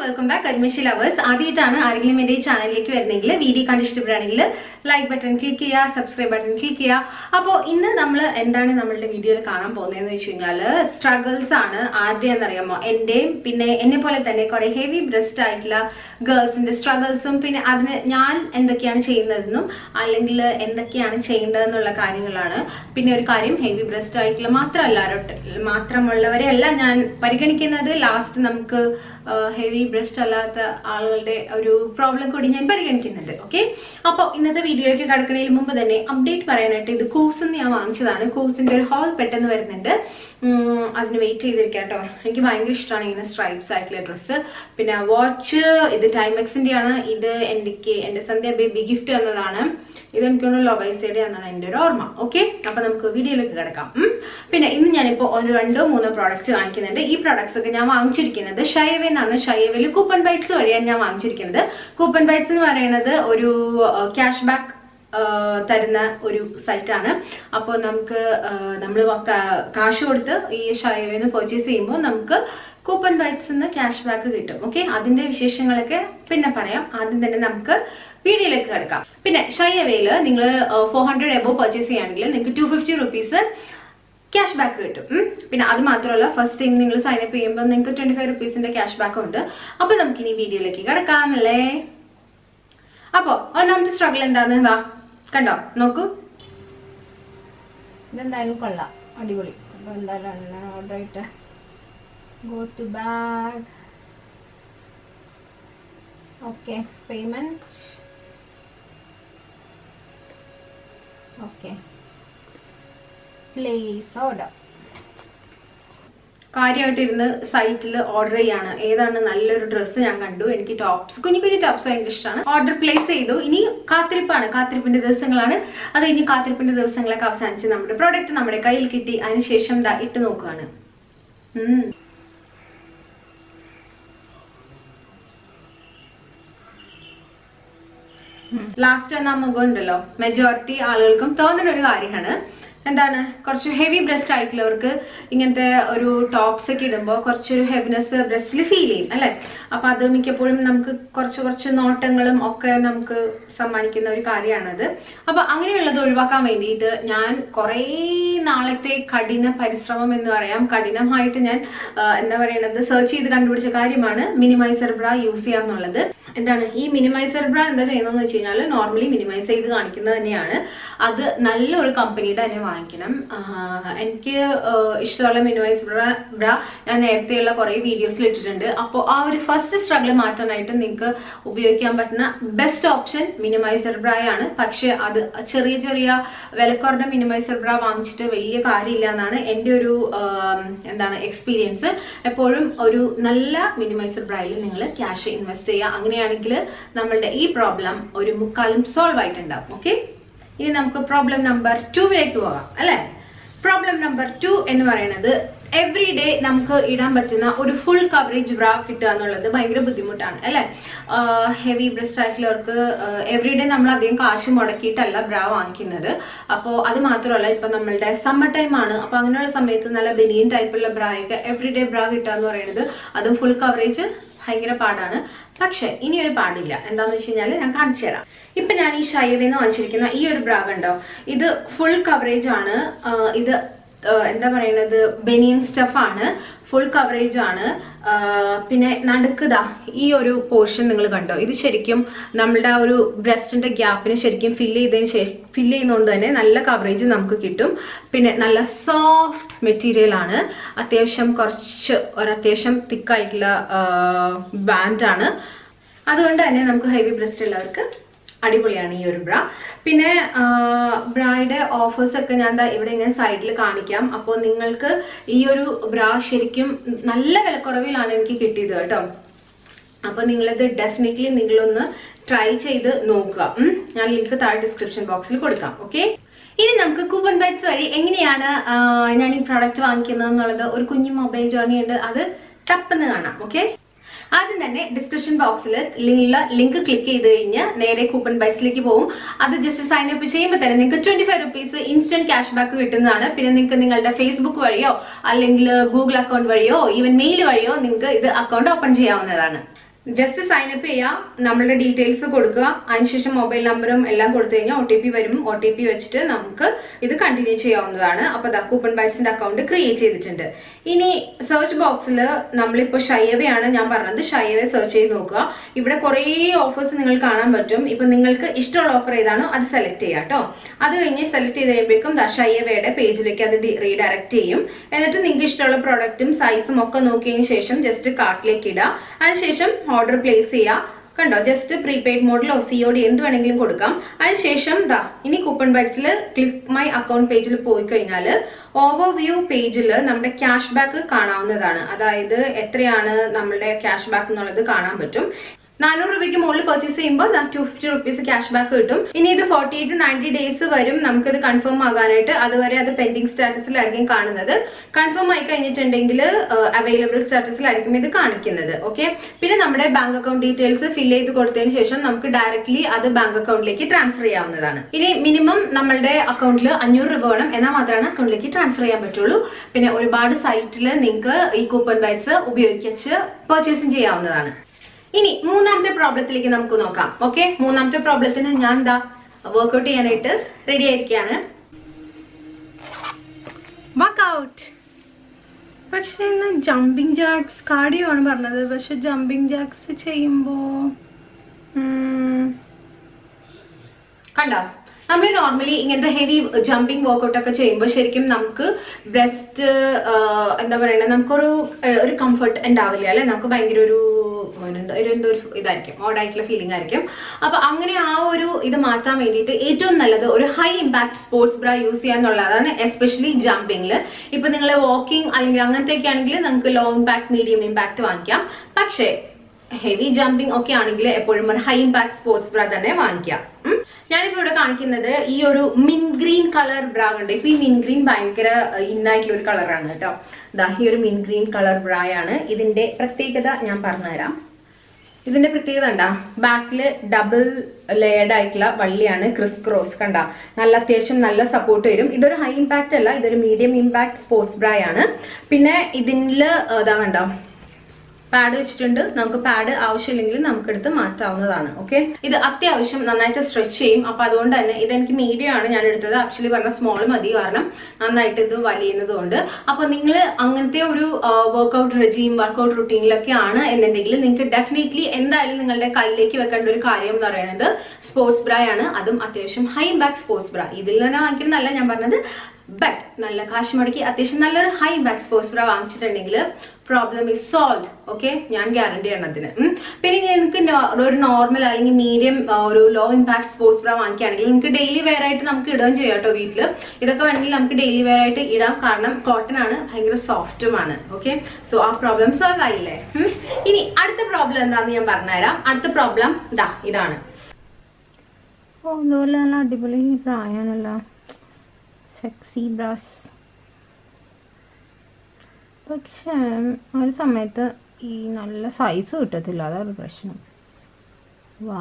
Welcome back admission lovers ആദ്യമായിട്ടാണ് ആരെങ്കിലും എൻ്റെ ഈ ചാനലിലേക്ക് വരുന്നെങ്കിൽ വീഡിയോ കണ്ട് ഇഷ്ടപ്പെടുകയാണെങ്കിൽ ലൈക്ക് ബട്ടൺ ക്ലിക്ക് ചെയ്യുക സബ്സ്ക്രൈബ് ബട്ടൺ ക്ലിക്ക് ചെയ്യുക അപ്പോൾ ഇന്ന് നമ്മൾ എന്താണ് നമ്മളുടെ വീഡിയോയിൽ കാണാൻ പോകുന്നതെന്ന് വെച്ച് കഴിഞ്ഞാൽ സ്ട്രഗിൾസ് ആണ് ആരുടെയാണെന്നറിയാമോ എൻ്റെയും പിന്നെ എന്നെ പോലെ തന്നെ കുറെ ഹെവി ബ്രസ്റ്റ് ആയിട്ടുള്ള ഗേൾസിന്റെ സ്ട്രഗിൾസും പിന്നെ അതിന് ഞാൻ എന്തൊക്കെയാണ് ചെയ്യുന്നതെന്നും അല്ലെങ്കിൽ എന്തൊക്കെയാണ് ചെയ്യേണ്ടതെന്നുള്ള കാര്യങ്ങളാണ് പിന്നെ ഒരു കാര്യം ഹെവി ബ്രസ്റ്റ് ആയിട്ടുള്ള മാത്രമല്ല രൊട്ട- മാത്രമുള്ളവരെ അല്ല ഞാൻ പരിഗണിക്കുന്നത് ലാസ്റ്റ് നമുക്ക് ഹെവി ബ്രസ്റ്റ് അല്ലാത്ത ആളുകളുടെ ഒരു പ്രോബ്ലം കൂടി ഞാൻ പരിഗണിക്കുന്നുണ്ട് ഓക്കെ അപ്പോൾ ഇന്നത്തെ വീഡിയോയിലേക്ക് കടക്കുന്നതിന് മുമ്പ് തന്നെ അപ്ഡേറ്റ് പറയാനായിട്ട് ഇത് കൂസ് ഞാൻ വാങ്ങിച്ചതാണ് കൂസിന്റെ ഒരു ഹോൾ പെട്ടെന്ന് വരുന്നുണ്ട് ഉം, അതിന് വെയിറ്റ് ചെയ്തിരിക്കാം കേട്ടോ എനിക്ക് ഭയങ്കര ഇഷ്ടമാണ് ഇങ്ങനെ സ്ട്രൈപ്സ് ആയിട്ടുള്ള ഡ്രസ്സ് പിന്നെ വാച്ച് ഇത് ടൈമെക്സിന്റെ ആണ് ഇത് എനിക്ക് എന്റെ സന്ധ്യ ബേബി ഗിഫ്റ്റ് തന്നതാണ് ഇത് എനിക്കൊന്ന് ലൊബൈസൈഡ് എന്നാണ് എൻ്റെ ഒരു ഓർമ്മ ഓക്കെ അപ്പൊ നമുക്ക് വീഡിയോയിലേക്ക് കിടക്കാം ഉം. പിന്നെ ഇന്ന് ഞാനിപ്പോ ഒരു രണ്ടോ മൂന്നോ പ്രോഡക്റ്റ്സ് കാണിക്കുന്നുണ്ട് ഈ പ്രോഡക്ട്സ് ഒക്കെ ഞാൻ വാങ്ങിച്ചിരിക്കുന്നത് ഷയവേ എന്നാണ് ഷയവേല് കൂപ്പൺ ബൈറ്റ്സ് വഴിയാണ് ഞാൻ വാങ്ങിച്ചിരിക്കുന്നത് കൂപ്പൺ ബൈറ്റ്സ് എന്ന് പറയുന്നത് ഒരു ക്യാഷ് ബാക്ക് തരുന്ന ഒരു സൈറ്റാണ് അപ്പോൾ നമുക്ക് നമ്മൾ കാശ് കൊടുത്ത് ഈ ഷയവേന്ന് പർച്ചേസ് ചെയ്യുമ്പോൾ നമുക്ക് കൂപ്പൺ ബൈറ്റ്സ് നിന്ന് ക്യാഷ് ബാക്ക് കിട്ടും ഓക്കെ അതിന്റെ വിശേഷങ്ങളൊക്കെ പിന്നെ പറയാം ആദ്യം തന്നെ നമുക്ക് വീഡിയോയിലേക്ക് കിടക്കാം പിന്നെ ഷയവേല് നിങ്ങൾ ഫോർ ഹൺഡ്രഡ് എബോ പർച്ചേസ് ചെയ്യുകയാണെങ്കിൽ നിങ്ങൾക്ക് two fifty rupees cash back കിട്ടും ഉം. പിന്നെ അത് മാത്രമല്ല ഫസ്റ്റ് ടൈം നിങ്ങൾ സൈൻ അപ്പ് ചെയ്യുമ്പോൾ നിങ്ങൾക്ക് ട്വന്റി ഫൈവ് റുപ്പീസിന്റെ ക്യാഷ് ബാക്ക് ഉണ്ട് അപ്പൊ നമുക്ക് ഇനി വീഡിയോയിലേക്ക് കിടക്കാം അല്ലേ അപ്പോ ഒന്നാമത്തെ സ്ട്രഗിൾ എന്താന്ന് ഇതാ കണ്ടോ നോക്കൂ ഇതെന്തായാലും കൊള്ളാം അടിപൊളി അപ്പൊ എന്തായാലും ഓർഡർ ആയിട്ട് go to bag okay payment okay place order കാര്യമായിട്ട് ഇരുന്ന് സൈറ്റിൽ ഓർഡർ ചെയ്യാണ് ഏതാണ് നല്ലൊരു ഡ്രസ്സ് ഞാൻ കണ്ടു എനിക്ക് ടോപ്സ് കുഞ്ഞു കുഞ്ഞു ടോപ്സ് ഭയങ്കര ഇഷ്ടമാണ് ഓർഡർ പ്ലേസ് ചെയ്തു ഇനി കാത്തിരിപ്പാണ് കാത്തിരിപ്പിന്റെ ദിവസങ്ങളാണ് അത് ഇനി കാത്തിരിപ്പിന്റെ ദിവസങ്ങളൊക്കെ അവസാനിച്ച് നമ്മുടെ പ്രോഡക്റ്റ് നമ്മുടെ കയ്യിൽ കിട്ടി അതിനുശേഷം ദാ ഇട്ട് നോക്കുകയാണ് ഉം. ലാസ്റ്റ് എന്ന മുഖം ഉണ്ടല്ലോ മെജോറിറ്റി ആളുകൾക്കും തോന്നുന്ന ഒരു കാര്യമാണ് എന്താണ് കുറച്ച് ഹെവി ബ്രസ്റ്റ് ആയിട്ടുള്ളവർക്ക് ഇങ്ങനത്തെ ഒരു ടോപ്സ് ഒക്കെ ഇടുമ്പോൾ കുറച്ചൊരു ഹെവിനെസ് ബ്രസ്റ്റിൽ ഫീൽ ചെയ്യും അല്ലെ അപ്പൊ അത് മിക്കപ്പോഴും നമുക്ക് കുറച്ച് കുറച്ച് നോട്ടങ്ങളും ഒക്കെ നമുക്ക് സമ്മാനിക്കുന്ന ഒരു കാര്യമാണത് അപ്പൊ അങ്ങനെയുള്ളത് ഒഴിവാക്കാൻ വേണ്ടിയിട്ട് ഞാൻ കുറേ നാളത്തെ കഠിന പരിശ്രമം എന്ന് പറയാം കഠിനമായിട്ട് ഞാൻ ആ, എന്താ പറയുന്നത് സെർച്ച് ചെയ്ത് കണ്ടുപിടിച്ച കാര്യമാണ് മിനിമൈസർ ബ്ര യൂസ് ചെയ്യാന്നുള്ളത് എന്താണ് ഈ മിനിമൈസർ ബ്ര എന്താ ചെയ്യുന്നതെന്ന് വെച്ച് കഴിഞ്ഞാൽ നോർമലി മിനിമൈസ് ചെയ്ത് കാണിക്കുന്നത് തന്നെയാണ് അത് നല്ലൊരു കമ്പനിയുടെ തന്നെ വാങ്ങിക്കണം ആഹ് എനിക്ക് ആഹ് ഇഷ്ടമുള്ള മിനിമൈസർ ബ്ര ബ്ര ഞാൻ നേരത്തെയുള്ള കുറേ വീഡിയോസിൽ ഇട്ടിട്ടുണ്ട് അപ്പോൾ ആ ഒരു ഫസ്റ്റ് സ്ട്രഗിൾ മാറ്റാനായിട്ട് നിങ്ങൾക്ക് ഉപയോഗിക്കാൻ പറ്റുന്ന ബെസ്റ്റ് ഓപ്ഷൻ മിനിമൈസർ ബ്ര ആണ് പക്ഷെ അത് ചെറിയ ചെറിയ വിലക്കുറഞ്ഞ മിനിമൈസർ ബ്ര വാങ്ങിച്ചിട്ട് വലിയ കാര്യമില്ല എന്നാണ് എൻ്റെ ഒരു ആം, എന്താണ് എക്സ്പീരിയൻസ് എപ്പോഴും ഒരു നല്ല മിനിമൈസർ ബ്രയിൽ നിങ്ങൾ ക്യാഷ് ഇൻവെസ്റ്റ് ചെയ്യുക അങ്ങനെയാണെങ്കിൽ നമ്മളുടെ ഈ പ്രോബ്ലം ഒരു മുക്കാലും സോൾവ് ആയിട്ടുണ്ടാവും ഓക്കെ ഇനി നമുക്ക് പ്രോബ്ലം നമ്പർ ടുവിലേക്ക് പോകാം അല്ലെ പ്രോബ്ലം നമ്പർ ടു എന്ന് പറയുന്നത് എവറി ഡേ നമുക്ക് ഇടാൻ പറ്റുന്ന ഒരു ഫുൾ കവറേജ് ബ്ര കിട്ടുക എന്നുള്ളത് ഭയങ്കര ബുദ്ധിമുട്ടാണ് അല്ലെ ഹെവി ബ്രസ്റ്റ് ആയിട്ടുള്ളവർക്ക് എവറി ഡേ നമ്മൾ അധികം കാശ് മുടക്കിയിട്ടല്ല ബ്ര വാങ്ങിക്കുന്നത് അപ്പോൾ അത് മാത്രമല്ല ഇപ്പൊ നമ്മളുടെ സമ്മർ ടൈം ആണ് അപ്പൊ അങ്ങനെയുള്ള സമയത്ത് നല്ല ബനിയൻ ടൈപ്പുള്ള ബ്രായൊക്കെ എവറി ഡേ ബ്ര കിട്ടുക എന്ന് പറയുന്നത് അതും ഫുൾ കവറേജ് ഭയങ്കര പാടാണ് പക്ഷെ ഇനി ഒരു പാടില്ല എന്താന്ന് വെച്ച് കഴിഞ്ഞാൽ ഞാൻ കാണിച്ചു തരാം ഇപ്പൊ ഞാൻ ഈ ഷൈവേന്ന് വാങ്ങിച്ചിരിക്കുന്ന ഈ ഒരു ബ്രാഗ് ഉണ്ടോ ഇത് ഫുൾ കവറേജ് ആണ് ആ, ഇത് ആ, എന്താ പറയുന്നത് ബനിയൻ സ്റ്റഫ് ആണ് ഫുൾ കവറേജ് ആണ് ആ, പിന്നെ നടുക്കുതാ ഈ ഒരു പോർഷൻ നിങ്ങൾ കണ്ടോ ഇത് ശരിക്കും നമ്മളുടെ ആ ഒരു ബ്രസ്റ്റിന്റെ ഗ്യാപ്പിന് ശരിക്കും ഫില്ല് ചെയ്തതിന് ശേഷം ഫില്ല് ചെയ്യുന്നതുകൊണ്ട് തന്നെ നല്ല കവറേജ് നമുക്ക് കിട്ടും പിന്നെ നല്ല സോഫ്റ്റ് മെറ്റീരിയൽ ആണ് അത്യാവശ്യം കുറച്ച് ഒരു അത്യാവശ്യം തിക്കായിട്ടുള്ള ബാൻഡാണ് അതുകൊണ്ട് തന്നെ നമുക്ക് ഹെവി ബ്രസ്റ്റ് ഉള്ളവർക്ക് അടിപൊളിയാണ് ഈ ഒരു ബ്ര പിന്നെ ബ്രായുടെ ഓഫേഴ്സ് ഒക്കെ ഞാൻ ദാ ഇവിടെ ഇങ്ങനെ സൈഡിൽ കാണിക്കാം അപ്പോൾ നിങ്ങൾക്ക് ഈ ഒരു ബ്ര ശരിക്കും നല്ല വിലക്കുറവിലാണ് എനിക്ക് കിട്ടിയത് കേട്ടോ അപ്പൊ നിങ്ങളിത് ഡെഫിനറ്റ്ലി നിങ്ങളൊന്ന് ട്രൈ ചെയ്ത് നോക്കുക ഉം. ഞാൻ ലിങ്ക് താഴെ ഡിസ്ക്രിപ്ഷൻ ബോക്സിൽ കൊടുക്കാം ഓക്കെ ഇനി നമുക്ക് കൂപ്പൺ ബൈറ്റ്സ് വഴി എങ്ങനെയാണ് ആ, ഞാൻ ഈ പ്രോഡക്റ്റ് വാങ്ങിക്കുന്നത് എന്നുള്ളത് ഒരു കുഞ്ഞു മൊബൈൽ ജേർണി ഉണ്ട് അത് തപ്പെന്ന് കാണാം ഓക്കെ ആദ്യം തന്നെ ഡിസ്ക്രിപ്ഷൻ ബോക്സിൽ ലിങ്കുള്ള ലിങ്ക് ക്ലിക്ക് ചെയ്ത് കഴിഞ്ഞ് നേരെ കൂപ്പൺ ബൈറ്റ്സിലേക്ക് പോകും അത് ജസ്റ്റ് സൈൻ അപ്പ് ചെയ്യുമ്പോൾ തന്നെ നിങ്ങൾക്ക് twenty five rupees instant cash back കിട്ടുന്നതാണ് പിന്നെ നിങ്ങൾക്ക് നിങ്ങളുടെ ഫേസ്ബുക്ക് വഴിയോ അല്ലെങ്കിൽ ഗൂഗിൾ അക്കൗണ്ട് വഴിയോ ഈവൻ മെയിൽ വഴിയോ നിങ്ങൾക്ക് ഇത് അക്കൗണ്ട് ഓപ്പൺ ചെയ്യാവുന്നതാണ് ജസ്റ്റ് സൈൻ അപ്പ് ചെയ്യുക നമ്മളുടെ ഡീറ്റെയിൽസ് കൊടുക്കുക അതിനുശേഷം മൊബൈൽ നമ്പറും എല്ലാം കൊടുത്തു കഴിഞ്ഞാൽ ഒ ടി പി വരും ഒ ടി പി വെച്ചിട്ട് നമുക്ക് ഇത് കണ്ടിന്യൂ ചെയ്യാവുന്നതാണ് അപ്പൊ ദാ കൂപ്പൺ ബൈറ്റ്സിന്റെ അക്കൗണ്ട് ക്രിയേറ്റ് ചെയ്തിട്ടുണ്ട് ഇനി സെർച്ച് ബോക്സിൽ നമ്മളിപ്പോൾ ഷയവയാണ് ഞാൻ പറഞ്ഞത് ഷയവെ സെർച്ച് ചെയ്ത് നോക്കുക ഇവിടെ കുറേ ഓഫേഴ്സ് നിങ്ങൾ കാണാൻ പറ്റും ഇപ്പൊ നിങ്ങൾക്ക് ഇഷ്ടമുള്ള ഓഫർ ഏതാണോ അത് സെലക്ട് ചെയ്യുക കേട്ടോ അത് കഴിഞ്ഞ് സെലക്ട് ചെയ്ത് കഴിയുമ്പോഴേക്കും ദാ ഷയവയുടെ പേജിലേക്ക് അത് റീഡയറക്ട് ചെയ്യും എന്നിട്ട് നിങ്ങൾക്ക് ഇഷ്ടമുള്ള പ്രോഡക്റ്റും സൈസും ഒക്കെ നോക്കിയതിന് ശേഷം ജസ്റ്റ് കാർട്ടിലേക്ക് ഇടുക അതിനുശേഷം ഓർഡർ പ്ലേസ് ചെയ്യുക കണ്ടോ ജസ്റ്റ് പ്രീപെയ്ഡ് മോഡിലോ സിഒഡി എന്ത് വേണമെങ്കിലും കൊടുക്കാം അതിനുശേഷം ദാ ഇനി കൂപ്പൺ ബൈറ്റ്സിൽ ക്ലിക്ക് മൈ അക്കൗണ്ട് പേജിൽ പോയി കഴിഞ്ഞാൽ ഓവർവ്യൂ പേജിൽ നമ്മുടെ ക്യാഷ് ബാക്ക് കാണാവുന്നതാണ് അതായത് എത്രയാണ് നമ്മുടെ ക്യാഷ് ബാക്ക് എന്നുള്ളത് കാണാൻ പറ്റും നാനൂറ് രൂപയ്ക്ക് മുകളിൽ പർച്ചേസ് ചെയ്യുമ്പോൾ two fifty rupees cash back കിട്ടും ഇനി ഇത് ഫോർട്ടി ടു നയൻറ്റി ഡേയ്സ് വരും നമുക്കിത് കൺഫേം ആകാനായിട്ട് അതുവരെ അത് പെൻഡിങ് സ്റ്റാറ്റസിലായിരിക്കും കാണുന്നത് കൺഫേം ആയി കഴിഞ്ഞിട്ടുണ്ടെങ്കിൽ അവൈലബിൾ സ്റ്റാറ്റസിലായിരിക്കും ഇത് കാണിക്കുന്നത് ഓക്കെ പിന്നെ നമ്മുടെ ബാങ്ക് അക്കൗണ്ട് ഡീറ്റെയിൽസ് ഫില്ല് ചെയ്ത് കൊടുത്തതിന് ശേഷം നമുക്ക് ഡയറക്ട്ലി അത് ബാങ്ക് അക്കൗണ്ടിലേക്ക് ട്രാൻസ്ഫർ ചെയ്യാവുന്നതാണ് ഇനി മിനിമം നമ്മളുടെ അക്കൗണ്ടിൽ അഞ്ഞൂറ് രൂപ വേണം എന്നാൽ മാത്രമാണ് അക്കൗണ്ടിലേക്ക് ട്രാൻസ്ഫർ ചെയ്യാൻ പറ്റുള്ളൂ പിന്നെ ഒരുപാട് സൈറ്റിൽ നിങ്ങൾക്ക് ഈ കൂപ്പൺ ബൈറ്റ്സ് ഉപയോഗിച്ച് പർച്ചേസിങ് ചെയ്യാവുന്നതാണ് ഇനി മൂന്നാമത്തെ പ്രോബ്ലത്തിലേക്ക് നമുക്ക് നോക്കാം ഓക്കെ മൂന്നാമത്തെ പ്രോബ്ലത്തിന് ഞാൻ എന്താ വർക്ക്ഔട്ട് ചെയ്യാനായിട്ട് റെഡി ആയിരിക്കുകയാണ് വർക്ക്ഔട്ട് പക്ഷെ ജമ്പിങ് ജാക്സ് കാർഡിയോ ആണ് പറഞ്ഞത് പക്ഷെ ജമ്പിങ് ജാക്സ് ചെയ്യുമ്പോ കണ്ടോ നമ്മൾ നോർമലി ഇങ്ങനത്തെ ഹെവി ജമ്പിങ് വർക്കൗട്ട് ഒക്കെ ചെയ്യുമ്പോൾ ശരിക്കും നമുക്ക് ബ്രസ്റ്റ് എന്താ പറയുക നമുക്കൊരു ഏഹ്, ഒരു കംഫർട്ട് ഉണ്ടാവില്ല അല്ലെ നമുക്ക് ഭയങ്കര ഒരു എന്താ ഒരു എന്തോ ഒരു ഇതായിരിക്കും ഓടായിട്ടുള്ള ഫീലിംഗ് ആയിരിക്കും അപ്പൊ അങ്ങനെ ആ ഒരു ഇത് മാറ്റാൻ വേണ്ടിയിട്ട് ഏറ്റവും നല്ലത് ഒരു high impact sports bra use ചെയ്യാന്നുള്ളതാണ് എസ്പെഷ്യലി ജമ്പിങ്ങിൽ ഇപ്പൊ നിങ്ങൾ വാക്കിംഗ് അല്ലെങ്കിൽ അങ്ങനത്തെയൊക്കെ ആണെങ്കിൽ നമുക്ക് ലോ ഇമ്പാക്ട് മീഡിയം ഇമ്പാക്ട് വാങ്ങിക്കാം പക്ഷേ ഹെവി ജമ്പിങ് ഒക്കെ ആണെങ്കിൽ എപ്പോഴും ഒരു ഹൈ ഇമ്പാക്ട് സ്പോർട്സ് ബ്ര തന്നെ വാങ്ങിക്കാം ഉം. ഞാനിപ്പോ ഇവിടെ കാണിക്കുന്നത് ഈ ഒരു മിൻ ഗ്രീൻ കളർ ബ്രാ ഉണ്ട് ഇപ്പൊ ഈ മിൻ ഗ്രീൻ ഭയങ്കര ഇന്നായിട്ടുള്ള ഒരു കളറാണ് കേട്ടോ ദാ ഈ ഒരു മിൻ ഗ്രീൻ കളർ ബ്രായാണ് ഇതിന്റെ പ്രത്യേകത ഞാൻ പറഞ്ഞുതരാം ഇതിന്റെ പ്രത്യേകത ഉണ്ടാ ബാക്കില് ഡബിൾ ലെയർഡ് ആയിട്ടുള്ള വള്ളിയാണ് ക്രിസ് ക്രോസ് കണ്ട നല്ല അത്യാവശ്യം നല്ല സപ്പോർട്ട് വരും ഇതൊരു ഹൈ ഇമ്പാക്റ്റ് അല്ല ഇതൊരു മീഡിയം ഇമ്പാക്ട് സ്പോർട്സ് ബ്രാ ആണ് പിന്നെ ഇതില് ഇതാ കണ്ടോ പാഡ് വെച്ചിട്ടുണ്ട് നമുക്ക് പാഡ് ആവശ്യമില്ലെങ്കിൽ നമുക്കെടുത്ത് മാറ്റാവുന്നതാണ് ഓക്കെ ഇത് അത്യാവശ്യം നന്നായിട്ട് സ്ട്രെച്ച് ചെയ്യും അപ്പൊ അതുകൊണ്ട് തന്നെ ഇതെനിക്ക് മീഡിയം ആണ് ഞാൻ എടുത്തത് ആക്ച്വലി പറഞ്ഞ സ്മോൾ മതി കാരണം നന്നായിട്ട് ഇത് വലിയുന്നത് കൊണ്ട് അപ്പൊ നിങ്ങൾ അങ്ങനത്തെ ഒരു വർക്ക്ഔട്ട് റെജീം വർക്ക്ഔട്ട് റുട്ടീനിലൊക്കെ ആണ് എന്നുണ്ടെങ്കിൽ നിങ്ങൾക്ക് ഡെഫിനറ്റ്ലി എന്തായാലും നിങ്ങളുടെ കയ്യിലേക്ക് വെക്കേണ്ട ഒരു കാര്യം എന്ന് പറയുന്നത് സ്പോർട്സ് ബ്ര ആണ് അതും അത്യാവശ്യം ഹൈ ബാക്ക് സ്പോർട്സ് ബ്ര ഇതിൽ തന്നെ വാങ്ങിക്കുന്നതല്ല ഞാൻ പറഞ്ഞത് ബട്ട് നല്ല കാശ് മുടക്കി അത്യാവശ്യം നല്ലൊരു ഹൈ ബാക്ക് സ്പോർട്സ് ബ്ര വാങ്ങിച്ചിട്ടുണ്ടെങ്കിൽ പ്രോബ്ലം ഇസ് സോൾവ് ഓക്കെ ഞാൻ ഗ്യാരണ്ടി ആണ് അതിന് ഉം. പിന്നെ നിങ്ങൾക്ക് നോ- ഒരു നോർമൽ അല്ലെങ്കിൽ മീഡിയം ഒരു ലോ ഇമ്പാക്ട് സ്പോർട്സ് ബ്ര വാങ്ങിക്കുകയാണെങ്കിൽ നിങ്ങൾക്ക് ഡെയിലി വെയർ ആയിട്ട് നമുക്ക് ഇടുകയും ചെയ്യാം കേട്ടോ വീട്ടിൽ ഇതൊക്കെ വേണമെങ്കിൽ നമുക്ക് ഡെയിലി വെയർ ആയിട്ട് ഇടാം കാരണം കോട്ടൺ ആണ് ഭയങ്കര സോഫ്റ്റുമാണ് ഓക്കെ സോ ആ പ്രോബ്ലം സോൾവ് ആയില്ലേ ഉം. ഇനി അടുത്ത പ്രോബ്ലം എന്താണെന്ന് ഞാൻ പറഞ്ഞുതരാം അടുത്ത പ്രോബ്ലം ഇതാ ഇതാണ് ഓ അതുപോലെ നല്ല അടിപൊളി പ്രായാണല്ലോ സെക്സി ബ്രാസ് പക്ഷേ ആ ഒരു സമയത്ത് ഈ നല്ല സൈസ് കിട്ടത്തില്ല അതാണ് പ്രശ്നം വാ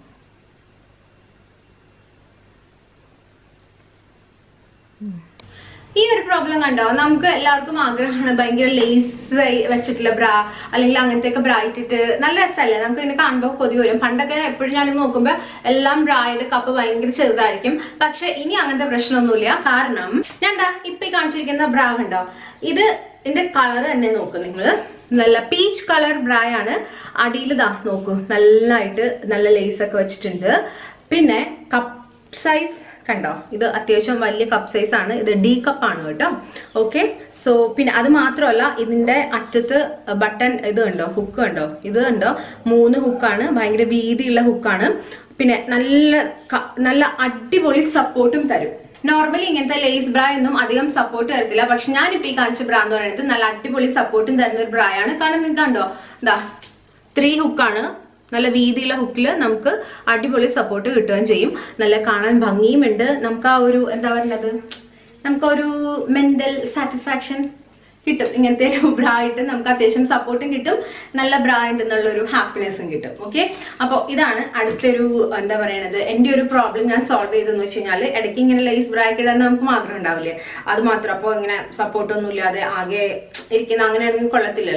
ഈ ഒരു പ്രോബ്ലം കണ്ടോ നമുക്ക് എല്ലാവർക്കും ആഗ്രഹമാണ് ഭയങ്കര ലേസ് വെച്ചിട്ടുള്ള ബ്രാ അല്ലെങ്കിൽ അങ്ങനത്തെ ഒക്കെ ബ്രാ ഇട്ടിട്ട് നല്ല രസമല്ലേ നമുക്ക് ഇങ്ങനെ കാണുമ്പോൾ കൊതി വരും പണ്ടൊക്കെ എപ്പോഴും ഞാൻ നോക്കുമ്പോൾ എല്ലാം ബ്രായുടെ കപ്പ് ഭയങ്കര ചെറുതായിരിക്കും പക്ഷെ ഇനി അങ്ങനത്തെ പ്രശ്നമൊന്നുമില്ല കാരണം ഞാൻ ദാ ഇപ്പൊ ഈ കാണിച്ചിരിക്കുന്ന ബ്രാ കണ്ടോ ഇത് ഇതിന്റെ കളർ തന്നെ നോക്കൂ നിങ്ങൾ നല്ല പീച്ച് കളർ ബ്രായാണ് അടിയിൽ ദാ നോക്കൂ നന്നായിട്ട് നല്ല ലേസ് ഒക്കെ വെച്ചിട്ടുണ്ട് പിന്നെ കപ്പ് സൈസ് കണ്ടോ ഇത് അത്യാവശ്യം വലിയ കപ്പ് സൈസ് ആണ് ഇത് ഡി കപ്പ് ആണ് കേട്ടോ ഓക്കെ സോ പിന്നെ അത് മാത്രമല്ല ഇതിന്റെ അറ്റത്ത് ബട്ടൺ ഇത് കണ്ടോ ഹുക്ക് കണ്ടോ ഇത് കണ്ടോ മൂന്ന് ഹുക്കാണ് ഭയങ്കര വീതിയുള്ള ഹുക്കാണ് പിന്നെ നല്ല ക- നല്ല അടിപൊളി സപ്പോർട്ടും തരും നോർമലി ഇങ്ങനത്തെ ലേസ് ബ്രാ ഒന്നും അധികം സപ്പോർട്ട് തരത്തില്ല പക്ഷെ ഞാനിപ്പോ ഈ കാണിച്ച ബ്രാ എന്ന് പറയുന്നത് നല്ല അടിപൊളി സപ്പോർട്ടും തരുന്ന ഒരു ബ്രായാണ് കാരണം നിങ്ങൾക്ക് കണ്ടോ എന്താ ത്രീ ഹുക്കാണ് നല്ല വീതിയുള്ള ഹുക്കിൽ നമുക്ക് അടിപൊളി സപ്പോർട്ട് കിട്ടുകയും ചെയ്യും നല്ല കാണാൻ ഭംഗിയുമുണ്ട് നമുക്ക് ആ ഒരു എന്താ പറയുന്നത് നമുക്ക് ഒരു മെന്റൽ സാറ്റിസ്ഫാക്ഷൻ കിട്ടും ഇങ്ങനത്തെ ഒരു ബ്രാ ആയിട്ട് നമുക്ക് അത്യാവശ്യം സപ്പോർട്ടും കിട്ടും നല്ല ബ്രാ ഉണ്ടെന്നുള്ള ഒരു ഹാപ്പിനെസ്സും കിട്ടും ഓക്കെ അപ്പോൾ ഇതാണ് അടുത്തൊരു എന്താ പറയണത് എൻ്റെ ഒരു പ്രോബ്ലം ഞാൻ സോൾവ് ചെയ്തെന്ന് വെച്ച് കഴിഞ്ഞാൽ ഇടയ്ക്ക് ഇങ്ങനെ ലേസ് ബ്രാ ഒക്കെ ഇടാൻ നമുക്ക് ആഗ്രഹം ഉണ്ടാവില്ലേ അത് മാത്രം അപ്പോൾ ഇങ്ങനെ സപ്പോർട്ടൊന്നും ഇല്ലാതെ ആകെ ഇരിക്കുന്ന അങ്ങനെയാണെങ്കിൽ കൊള്ളത്തില്ലല്ലോ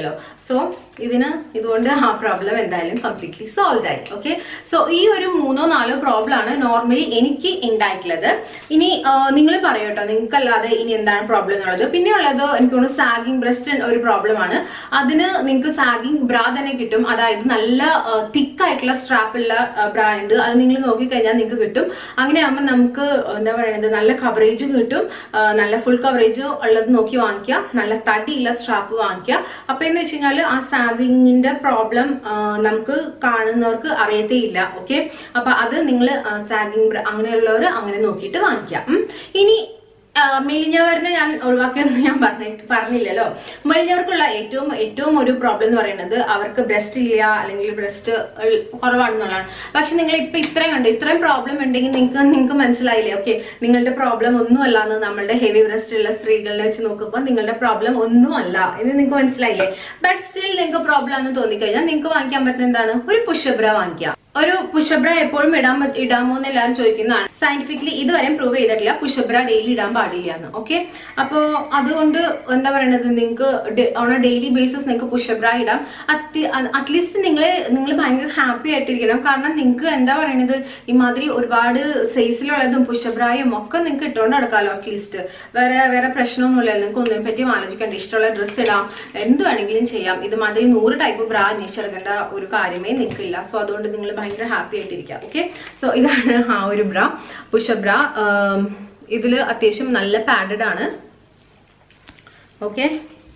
സോ ഇതിന് ഇതുകൊണ്ട് ആ പ്രോബ്ലം എന്തായാലും കംപ്ലീറ്റ്ലി സോൾവ് ആയി ഓക്കെ സോ ഈ ഒരു മൂന്നോ നാലോ പ്രോബ്ലം ആണ് നോർമലി എനിക്ക് ഉണ്ടായിട്ടുള്ളത് ഇനി നിങ്ങൾ പറയട്ടോ നിങ്ങൾക്കല്ലാതെ ഇനി എന്താണ് പ്രോബ്ലം എന്നുള്ളത് പിന്നെ ഉള്ളത് എനിക്ക് തോന്നുന്നു സാഗിങ് ബ്രസ്റ്റ് ഒരു പ്രോബ്ലം ആണ് അതിന് നിങ്ങൾക്ക് സാഗിങ് ബ്രാ തന്നെ കിട്ടും അതായത് നല്ല തിക്ക് ആയിട്ടുള്ള സ്ട്രാപ്പ് ഉള്ള ബ്രാ ഉണ്ട് അത് നിങ്ങൾ നോക്കിക്കഴിഞ്ഞാൽ നിങ്ങൾക്ക് കിട്ടും അങ്ങനെ ആകുമ്പോൾ നമുക്ക് എന്താ പറയുന്നത് നല്ല കവറേജ് കിട്ടും ആ, നല്ല ഫുൾ കവറേജ് ഉള്ളത് നോക്കി വാങ്ങിക്കുക നല്ല തടിയുള്ള സ്ട്രാപ്പ് വാങ്ങിക്കുക അപ്പൊ എന്ന് വെച്ച് കഴിഞ്ഞാൽ ആ സാഗിങ്ങിന്റെ പ്രോബ്ലം നമുക്ക് കാണുന്നവർക്ക് അറിയത്തേ ഇല്ല ഓക്കെ അപ്പൊ അത് നിങ്ങൾ സാഗിങ് അങ്ങനെയുള്ളവർ അങ്ങനെ നോക്കിയിട്ട് വാങ്ങിക്കുക ഉം. ഇനി ആ, മെലിഞ്ഞവരിനെ ഞാൻ ഒഴിവാക്കിയെന്ന് ഞാൻ പറഞ്ഞിട്ട് പറഞ്ഞില്ലല്ലോ മെലിഞ്ഞവർക്കുള്ള ഏറ്റവും ഏറ്റവും ഒരു പ്രോബ്ലം എന്ന് പറയുന്നത് അവർക്ക് ബ്രസ്റ്റ് ഇല്ല അല്ലെങ്കിൽ ബ്രസ്റ്റ് കുറവാണെന്നുള്ളതാണ് പക്ഷെ നിങ്ങൾ ഇപ്പൊ ഇത്രയും കണ്ടു ഇത്രയും പ്രോബ്ലം ഉണ്ടെങ്കിൽ നിങ്ങൾക്ക് നിങ്ങൾക്ക് മനസ്സിലായില്ലേ ഓക്കെ നിങ്ങളുടെ പ്രോബ്ലം ഒന്നുമല്ല എന്ന് നമ്മളുടെ ഹെവി ബ്രസ്റ്റ് ഉള്ള സ്ത്രീകളെ വെച്ച് നോക്കുമ്പോൾ നിങ്ങളുടെ പ്രോബ്ലം ഒന്നുമല്ല എന്ന് നിങ്ങൾക്ക് മനസ്സിലായില്ലേ ബട്ട് സ്റ്റിൽ നിങ്ങൾക്ക് പ്രോബ്ലം എന്ന് തോന്നിക്കഴിഞ്ഞാൽ നിങ്ങൾക്ക് വാങ്ങിക്കാൻ പറ്റുന്ന എന്താണ് ഒരു പുഷബ്ര വാങ്ങിക്കാം ഒരു പുഷബ്ര എപ്പോഴും ഇടാൻ പറ്റ- ഇടാമോ എന്ന് എല്ലാവരും ചോദിക്കുന്നതാണ് സയന്റിഫിക്കലി ഇതുവരെ പ്രൂവ് ചെയ്തിട്ടില്ല പുഷബ്ര ഡെയിലി ഇടാൻ പാടില്ല എന്ന് ഓക്കെ അപ്പോ അതുകൊണ്ട് എന്താ പറയണത് നിങ്ങൾക്ക് ഓൺ എ ഡെയിലി ബേസിസ് നിങ്ങൾക്ക് പുഷബ്ര ഇടാം അറ്റ്ലീസ്റ്റ് നിങ്ങൾ നിങ്ങൾ ഭയങ്കര ഹാപ്പി ആയിട്ടിരിക്കണം കാരണം നിങ്ങൾക്ക് എന്താ പറയണത് ഇമാതിരി ഒരുപാട് സൈസിലുള്ളതും പുഷബ്രായും ഒക്കെ നിങ്ങൾക്ക് ഇട്ടുകൊണ്ട് നടക്കാമല്ലോ അറ്റ്ലീസ്റ്റ് വേറെ വേറെ പ്രശ്നമൊന്നുമില്ല നിങ്ങൾക്ക് ഒന്നിനെ പറ്റിയും ആലോചിക്കേണ്ട ഇഷ്ടമുള്ള ഡ്രസ്സ് ഇടാം എന്ത് വേണമെങ്കിലും ചെയ്യാം ഇതുമാതിരി നൂറ് ടൈപ്പ് ബ്രാ അന്വേഷിച്ചെടുക്കേണ്ട ഒരു കാര്യമേ നിൽക്കില്ല സോ അതുകൊണ്ട് നിങ്ങൾ ഭയങ്കര ഹാപ്പി ആയിട്ടിരിക്കാം ഓക്കെ സോ ഇതാണ് ആ ഒരു ബ്ര പുഷബ്ര ഇതിൽ അത്യാവശ്യം നല്ല പാഡഡ് ആണ് ഓക്കെ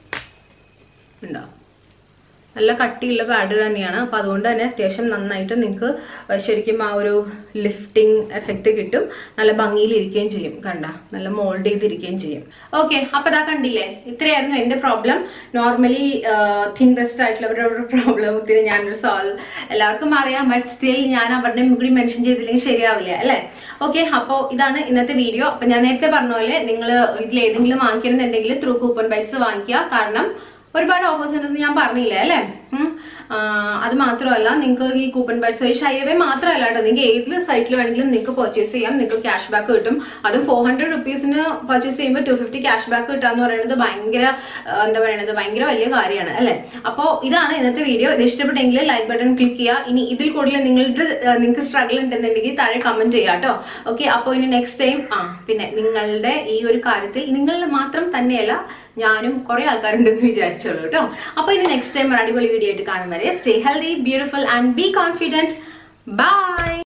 ഉണ്ടോ നല്ല കട്ടിയുള്ള പാഡ് തന്നെയാണ് അപ്പൊ അതുകൊണ്ട് തന്നെ അത്യാവശ്യം നന്നായിട്ട് നിങ്ങൾക്ക് ശരിക്കും ആ ഒരു ലിഫ്റ്റിംഗ് എഫക്റ്റ് കിട്ടും നല്ല ഭംഗിയിൽ ഇരിക്കുകയും ചെയ്യും കണ്ട നല്ല മോൾഡ് ചെയ്തിരിക്കുകയും ചെയ്യും ഓക്കെ അപ്പൊ ഇതാ കണ്ടില്ലേ ഇത്രയായിരുന്നു എന്റെ പ്രോബ്ലം നോർമലി തിൻ ബ്രസ്റ്റ് ആയിട്ടുള്ളവരുടെ ഒരു പ്രോബ്ലത്തിന് ഞാനൊരു സോൾവ് എല്ലാവർക്കും അറിയാം ബട്ട് സ്റ്റിൽ ഞാൻ അവരുടെ കൂടി മെൻഷൻ ചെയ്തില്ലെങ്കിൽ ശരിയാവില്ല അല്ലേ ഓക്കെ അപ്പോൾ ഇതാണ് ഇന്നത്തെ വീഡിയോ അപ്പൊ ഞാൻ നേരത്തെ പറഞ്ഞ പോലെ നിങ്ങൾ ഇതിൽ ഏതെങ്കിലും വാങ്ങിക്കണമെന്നുണ്ടെങ്കിൽ ത്രൂ കൂപ്പൺ ബൈറ്റ്സ് വാങ്ങിക്കുക കാരണം ഒരുപാട് ഓഫേഴ്സ് ഉണ്ടെന്ന് ഞാൻ പറഞ്ഞില്ലേ അല്ലേ ഉം. ആ, അത് മാത്രമല്ല നിങ്ങൾക്ക് ഈ കൂപ്പൺ ബൈറ്റ്സ് വഴി ഷൈവേ മാത്രമല്ല കേട്ടോ നിങ്ങൾക്ക് ഏത് സൈറ്റിൽ വേണമെങ്കിലും നിങ്ങൾക്ക് പർച്ചേസ് ചെയ്യാം നിങ്ങൾക്ക് ക്യാഷ് ബാക്ക് കിട്ടും അതും ഫോർ ഹൺഡ്രഡ് റുപ്പീസിന് പർച്ചേസ് ചെയ്യുമ്പോൾ ടു ഫിഫ്റ്റി ക്യാഷ് ബാക്ക് കിട്ടുക എന്ന് പറയുന്നത് ഭയങ്കര ആ, എന്താ പറയുന്നത് ഭയങ്കര വലിയ കാര്യമാണ് അല്ലേ അപ്പോൾ ഇതാണ് ഇന്നത്തെ വീഡിയോ ഇത് ഇഷ്ടപ്പെട്ടെങ്കിൽ ലൈക്ക് ബട്ടൺ ക്ലിക്ക് ചെയ്യുക ഇനി ഇതിൽ കൂടുതൽ നിങ്ങളുടെ ആ, നിങ്ങൾക്ക് സ്ട്രഗിൾ ഉണ്ടെന്നുണ്ടെങ്കിൽ താഴെ കമന്റ് ചെയ്യാം കേട്ടോ ഓക്കെ അപ്പോൾ ഇനി നെക്സ്റ്റ് ടൈം ആ പിന്നെ നിങ്ങളുടെ ഈ ഒരു കാര്യത്തിൽ നിങ്ങളുടെ മാത്രം തന്നെയല്ല ഞാനും കുറെ ആൾക്കാരുണ്ടെന്ന് വിചാരിച്ചോളൂ കേട്ടോ അപ്പൊ ഇനി നെക്സ്റ്റ് ടൈം ഒരു അടിപൊളി വീഡിയോ ആയിട്ട് കാണും വരെ stay healthy beautiful and be confident by